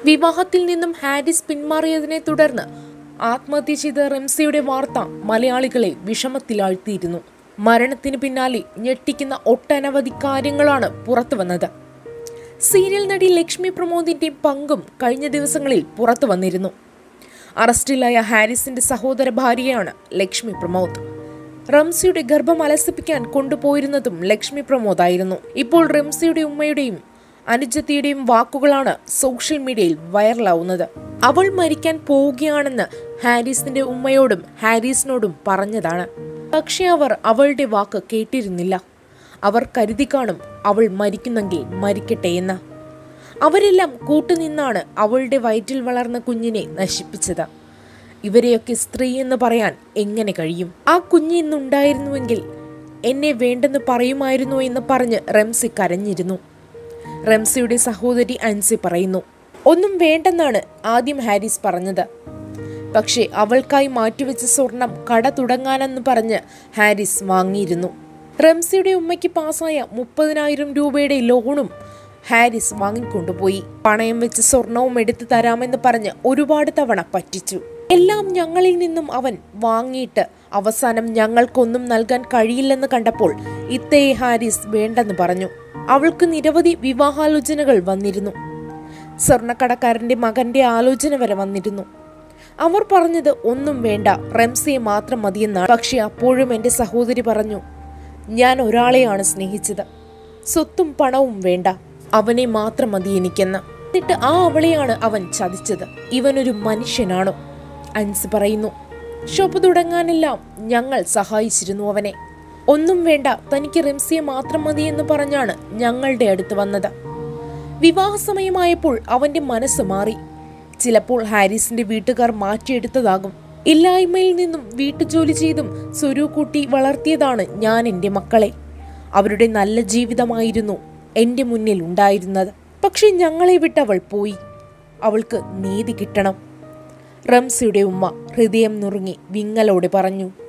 വിവാഹത്തിൽ നിന്നും ഹാരിസ് പിന്മാറിയതിനെ തുടർന്ന് ആത്മഹത്യ ചെയ്ത റംസിയുടെ വാർത്ത മലയാളികളെ വിഷമത്തിലാഴ്ത്തിയിരുന്നു മരണത്തിന് പിന്നാലെ ഞെട്ടിക്കുന്ന ഒട്ടനവധി കാര്യങ്ങളാണ് പുറത്തു വന്നത് സീരിയൽ നടി ലക്ഷ്മി പ്രമോദിന്റെ പങ്കും കഴിഞ്ഞ ദിവസങ്ങളിൽ പുറത്തു വന്നിരുന്നു അറസ്റ്റിലായ ഹാരിസിന്റെ സഹോദര ഭാര്യയാണ് ലക്ഷ്മി പ്രമോദ് റംസിയുടെ ഗർഭം അലസിപ്പിക്കാൻ കൊണ്ടുപോയിരുന്നതും ലക്ഷ്മി പ്രമോദായിരുന്നു ഇപ്പോൾ റംസിയുടെ ഉമ്മയുടെയും അനുജത്തിയുടെയും വാക്കുകളാണ് സോഷ്യൽ മീഡിയയിൽ വൈറലാവുന്നത് അവൾ മരിക്കാൻ പോവുകയാണെന്ന് ഹാരിസിന്റെ ഉമ്മയോടും ഹാരിസിനോടും പറഞ്ഞതാണ് പക്ഷെ അവർ അവളുടെ വാക്ക് കേട്ടിരുന്നില്ല അവർ കരുതി കാണും അവൾ മരിക്കുന്നെങ്കിൽ മരിക്കട്ടെ എന്ന് അവരെല്ലാം കൂട്ടുനിന്നാണ് അവളുടെ വയറ്റിൽ വളർന്ന കുഞ്ഞിനെ നശിപ്പിച്ചത് ഇവരെയൊക്കെ സ്ത്രീ എന്ന് പറയാൻ എങ്ങനെ കഴിയും ആ കുഞ്ഞ് ഇന്നുണ്ടായിരുന്നുവെങ്കിൽ എന്നെ വേണ്ടെന്ന് പറയുമായിരുന്നു എന്ന് പറഞ്ഞ് റംസി കരഞ്ഞിരുന്നു റംസിയുടെ സഹോദരി അൻസി പറയുന്നു ഒന്നും വേണ്ടെന്നാണ് ആദ്യം ഹാരിസ് പറഞ്ഞത് പക്ഷേ അവൾക്കായി മാറ്റിവെച്ച സ്വർണം കട തുടങ്ങാനെന്ന് പറഞ്ഞ് ഹാരിസ് വാങ്ങിയിരുന്നു റംസിയുടെ ഉമ്മയ്ക്ക് പാസ്സായ മുപ്പതിനായിരം രൂപയുടെ ലോണും ഹാരിസ് വാങ്ങിക്കൊണ്ടുപോയി പണയം വെച്ച് സ്വർണവും എടുത്തു തരാമെന്ന് പറഞ്ഞ് ഒരുപാട് തവണ പറ്റിച്ചു എല്ലാം ഞങ്ങളിൽ നിന്നും അവൻ വാങ്ങിയിട്ട് അവസാനം ഞങ്ങൾക്കൊന്നും നൽകാൻ കഴിയില്ലെന്ന് കണ്ടപ്പോൾ ഇത്തയെ ഹാരിസ് വേണ്ടെന്ന് പറഞ്ഞു അവൾക്ക് നിരവധി വിവാഹാലോചനകൾ വന്നിരുന്നു സ്വർണ്ണക്കടക്കാരന്റെ മകന്റെ ആലോചന വരെ വന്നിരുന്നു അവർ പറഞ്ഞത് ഒന്നും വേണ്ട റംസിയെ മാത്രം മതിയെന്നാണ് പക്ഷെ അപ്പോഴും എന്റെ സഹോദരി പറഞ്ഞു ഞാൻ ഒരാളെയാണ് സ്നേഹിച്ചത് സ്വത്തും പണവും വേണ്ട അവനെ മാത്രം മതി എനിക്കെന്ന് എന്നിട്ട് ആ അവളെയാണ് അവൻ ചതിച്ചത് ഇവനൊരു മനുഷ്യനാണോ അൻസ് പറയുന്നു ഷോപ്പ് തുടങ്ങാനെല്ലാം ഞങ്ങൾ സഹായിച്ചിരുന്നു അവനെ ഒന്നും വേണ്ട തനിക്ക് റിംസിയെ മാത്രം മതി എന്ന് പറഞ്ഞാണ് ഞങ്ങളുടെ അടുത്ത് വന്നത് വിവാഹ സമയമായപ്പോൾ അവന്റെ മനസ്സ് മാറി ചിലപ്പോൾ ഹാരിസിന്റെ വീട്ടുകാർ മാറ്റിയെടുത്തതാകും ഇല്ലായ്മയിൽ നിന്നും വീട്ടുജോലി ചെയ്തും സ്വരൂകൂട്ടി വളർത്തിയതാണ് ഞാൻ എൻ്റെ മക്കളെ അവരുടെ നല്ല ജീവിതമായിരുന്നു എൻ്റെ മുന്നിൽ ഉണ്ടായിരുന്നത് പക്ഷെ ഞങ്ങളെ വിട്ടവൾ പോയി അവൾക്ക് നീതി കിട്ടണം റംസിയുടെ ഉമ്മ ഹൃദയം നുറുങ്ങി വിങ്ങലോടെ പറഞ്ഞു